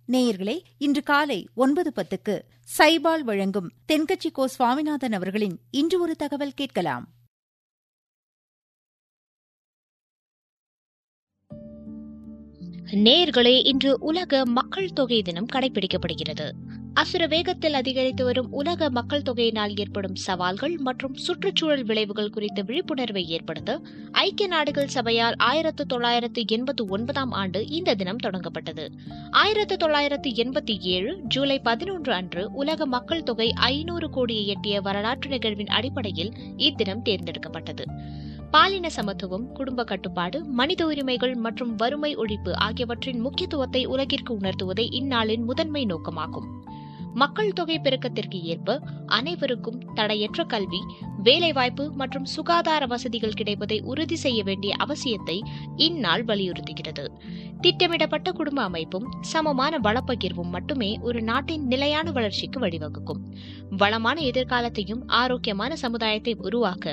நேயர்களே இன்று காலை ஒன்பது பத்துக்கு சைபால் வழங்கும் தென்கட்சி கோ சுவாமிநாதன் அவர்களின் இன்று ஒரு தகவல் கேட்கலாம் நேர்களே இன்று உலக மக்கள் தொகை தினம் கடைபிடிக்கப்படுகிறது அசுர வேகத்தில் அதிகரித்து வரும் உலக மக்கள் தொகையினால் ஏற்படும் சவால்கள் மற்றும் சுற்றுச்சூழல் விளைவுகள் குறித்த விழிப்புணர்வை ஏற்படுத்த ஐக்கிய நாடுகள் சபையால் ஆயிரத்து தொள்ளாயிரத்து எண்பத்தி ஒன்பதாம் ஆண்டு இந்த தினம் தொடங்கப்பட்டது ஆயிரத்து தொள்ளாயிரத்து எண்பத்தி ஏழு ஜூலை பதினொன்று அன்று உலக மக்கள் தொகை ஐநூறு கோடியை எட்டிய வரலாற்று நிகழ்வின் அடிப்படையில் இத்தினம் தேர்ந்தெடுக்கப்பட்டது பாலின சமத்துவம் குடும்ப கட்டுப்பாடு மனித உரிமைகள் மற்றும் வறுமை ஒழிப்பு ஆகியவற்றின் முக்கியத்துவத்தை உலகிற்கு உணர்த்துவதே இந்நாளின் முதன்மை நோக்கமாகும் மக்கள் தொகை பெருக்கத்திற்கு ஏற்ப அனைவருக்கும் தடையற்ற கல்வி வேலைவாய்ப்பு மற்றும் சுகாதார வசதிகள் கிடைப்பதை உறுதி செய்ய வேண்டிய அவசியத்தை இந்நாள் வலியுறுத்துகிறது திட்டமிடப்பட்ட குடும்ப அமைப்பும் சமமான வளப்பகிர்வும் மட்டுமே ஒரு நாட்டின் நிலையான வளர்ச்சிக்கு வழிவகுக்கும் வளமான எதிர்காலத்தையும் ஆரோக்கியமான சமுதாயத்தை உருவாக்க